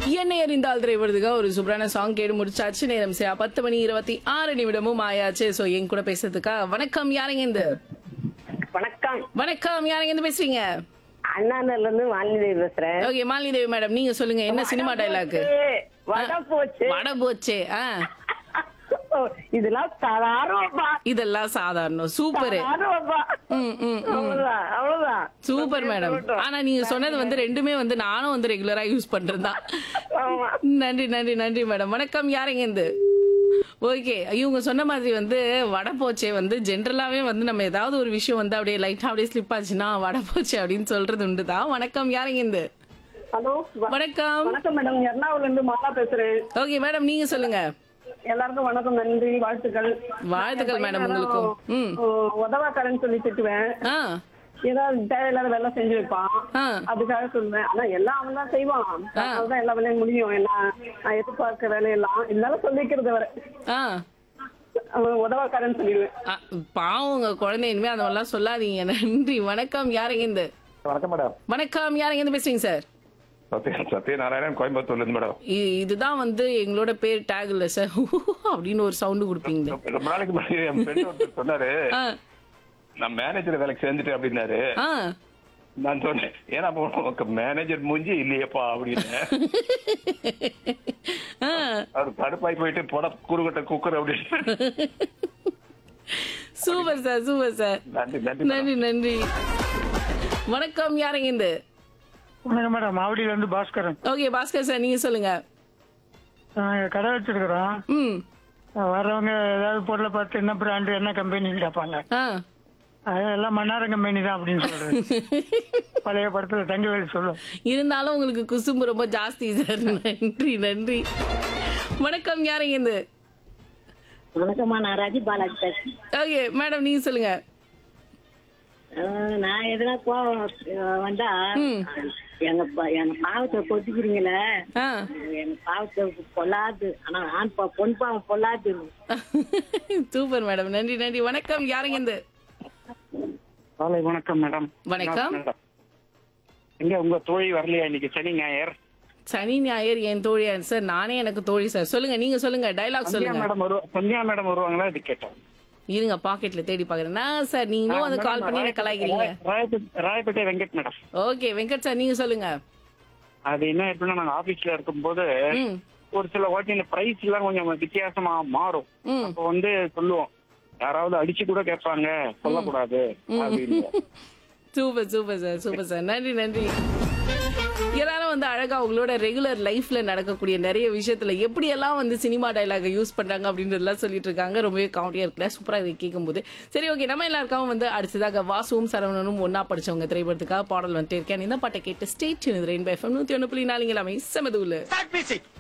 என்னை அறிந்தால் திரைவதுగా ஒரு சூப்பரான சாங் கேட்டு முடிச்சாச்சு நேரம் சரியா பத்து மணி இருபத்தி ஆறு நிமிடமும் ஆயாச்சு சோ என் கூட பேசுறதுக்கா வணக்கம் யாருங்க இந்த வணக்கம் வணக்கம் யாருங்க இருந்து பேசுறீங்க அண்ணாநர்ல இருந்து வாலிதேவி பேசுறேன் ஓகே மாலினி தேவி மேடம் நீங்க சொல்லுங்க என்ன சினிமா டைலாக் வட போச்சு வட போச்சே ஆ இதெல்லாம் சாதாரணப்பா இதெல்லாம் சாதாரணம் சூப்பர் சாதாரணப்பா ம் ம் ம் அவ்வளவுதான் அவ்வளவுதான் சூப்பர் மேடம் ஆனா நீங்க சொன்னது வந்து ரெண்டுமே வந்து நானும் வந்து ரெகுலரா யூஸ் பண்றதுதான் ஆமா நன்றி நன்றி நன்றி மேடம் வணக்கம் யாருங்க இருந்து ஓகே இவங்க சொன்ன மாதிரி வந்து வடை போச்சே வந்து ஜென்ரலாவே வந்து நம்ம ஏதாவது ஒரு விஷயம் வந்து அப்படியே லைட்டா அப்படியே ஸ்லிப் ஆச்சுன்னா வடை போச்சே அப்படின்னு சொல்றது உண்டுதான் வணக்கம் யாருங்க இருந்து ஹலோ வணக்கம் வணக்கம் மேடம் எர்ணாகுளம் இருந்து மாலா பேசுறேன் ஓகே மேடம் நீங்க சொல்லுங்க எல்லாருக்கும் வணக்கம் நன்றி வாழ்த்துக்கள் வாழ்த்துக்கள் மேடம் உங்களுக்கும் ம் உதவாக்காரன்னு சொல்லி திட்டுவேன் ஆ ஏதாவது தேவையில்லாத வேலை செஞ்சு வைப்பான் ஆ அதுக்காக சொல்லுவேன் ஆனா எல்லாம் அவன் தான் செய்வான் அதனாலதான் எல்லா வேலையும் முடியும் எல்லாம் நான் எதிர்பார்க்க வேலையெல்லாம் இருந்தாலும் சொல்லிக்கிறது வர ஆ அவன் உதவாக்காரன்னு சொல்லிடுவேன் ஆ, பாவம் உங்க குழந்தை இனிமே அந்த மாதிரிலாம் சொல்லாதீங்க நன்றி வணக்கம் யாருங்க இருந்து வணக்கம் மேடம் வணக்கம் யாருங்க இருந்து பேசுறீங்க சார் சத்ய சத்யநாராயணன் கோயம்புத்தூர்ல இருந்து மேடம் இ- இதுதான் வந்து எங்களோட பேர் டேக் இல்ல சார் அப்படின்னு ஒரு சவுண்ட் கொடுப்பீங்க ரொம்ப நாளைக்கு முன்னாடி என் ஃப்ரெண்ட் ஒருத்தர் சொன்னாரு ஆ நான் மேனேஜர் வேலைக்கு சேர்ந்துட்டேன் அப்படின்னாரு ஆ நான் சொன்னேன் ஏன்னா அப்போ உனக்கு மேனேஜர் மூஞ்சி இல்லையேப்பா அப்படின்னு ஆ அவர் கடுப்பாய் போயிட்டு போட கூறுகட்ட குக்கர் அப்படின்னு சூப்பர் சார் சூப்பர் சார் நன்றி நன்றி மேடம். நன்றி நன்றி வணக்கம் யாருங்க இந்த வணக்கம் மேடம் மாவடியில இருந்து பாஸ்கரன் ஓகே பாஸ்கர் சார் நீங்க சொல்லுங்க நாங்க கடை வச்சிருக்கிறோம் ம் வர்றவங்க ஏதாவது பொருளை பார்த்து என்ன பிராண்டு என்ன கம்பெனின்னு கேட்பாங்க ஆ அது எல்லாம் மன்னாரம் கம்பெனி தான் அப்படின்னு சொல்றது பழைய படத்துல தங்கவேலு சொல்லும் இருந்தாலும் உங்களுக்கு குசும்பு ரொம்ப ஜாஸ்தி சார் நன்றி நன்றி வணக்கம் யாருங்க இந்த வணக்கம்மா நான் ராஜி பாலாஜி பேசுறேன் ஓகே மேடம் நீங்க சொல்லுங்க அஹ் நான் எதுனா கோவம் அஹ் வந்தா ம். எங்க ப- எங்க பாவத்தை கொத்திக்கிறீங்களே ஆ எங்க பாவத்தை பொல்லாது ஆனா ஆண் பா பொன் பாவம் பொல்லாது சூப்பர் மேடம் நன்றி நன்றி வணக்கம் யாருங்க இந்த காலை வணக்கம் மேடம் வணக்கம் எங்க உங்க தோழி வரலையா இன்னைக்கு சனி ஞாயிறு சனி ஞாயிறு என் தோழியா சார் நானே எனக்கு தோழி சார் சொல்லுங்க நீங்க சொல்லுங்க டைலாக் சந்தியா சொல்லுங்க மேடம் வருவா சந்தியா மேடம் வருவாங்களா இது கேட்டோம் இருங்க பாக்கெட்ல தேடி பாக்குறேன் நான் சார் நீங்களும் வந்து கால் பண்ணி எனக்கு கலாய்க்கிறீங்க Royapettah Royapettah Venkat madam okay Venkat sir நீங்க சொல்லுங்க அது என்ன எப்படின்னா நாங்க ஆபீஸ்ல இருக்கும்போது ம் ஒரு சில வாட்டி இந்த பிரைஸ் எல்லாம் கொஞ்சம் வித்தியாசமா மாறும் ம் அப்ப வந்து சொல்லுவோம் யாராவது அடிச்சு கூட கேட்பாங்க சொல்லக்கூடாது அப்படின்னு super super sir super sir நன்றி நன்றி எல்லாரும் வந்து அழகா உங்களோட ரெகுலர் லைஃப்ல நடக்கக்கூடிய நிறைய விஷயத்துல எப்படி எல்லாம் வந்து சினிமா டைலாக யூஸ் பண்றாங்க அப்படின்றதெல்லாம் சொல்லிட்டு இருக்காங்க ரொம்பவே காமெடியா இருக்குல்ல சூப்பரா இதை கேட்கும்போது சரி ஓகே நம்ம எல்லாருக்கும் வந்து அடுத்ததாக வாசுவும் சரவணனும் ஒன்னா படிச்சவங்க திரைப்படத்துக்காக பாடல் வந்துட்டு இருக்கேன் இந்த பாட்டை கேட்டு ஸ்டேட் ரெயின்பை எஃப்எம் நூத்தி ஒண்ணு புள்ளி நாலுங்க எல்லாமே செமதுல Start music.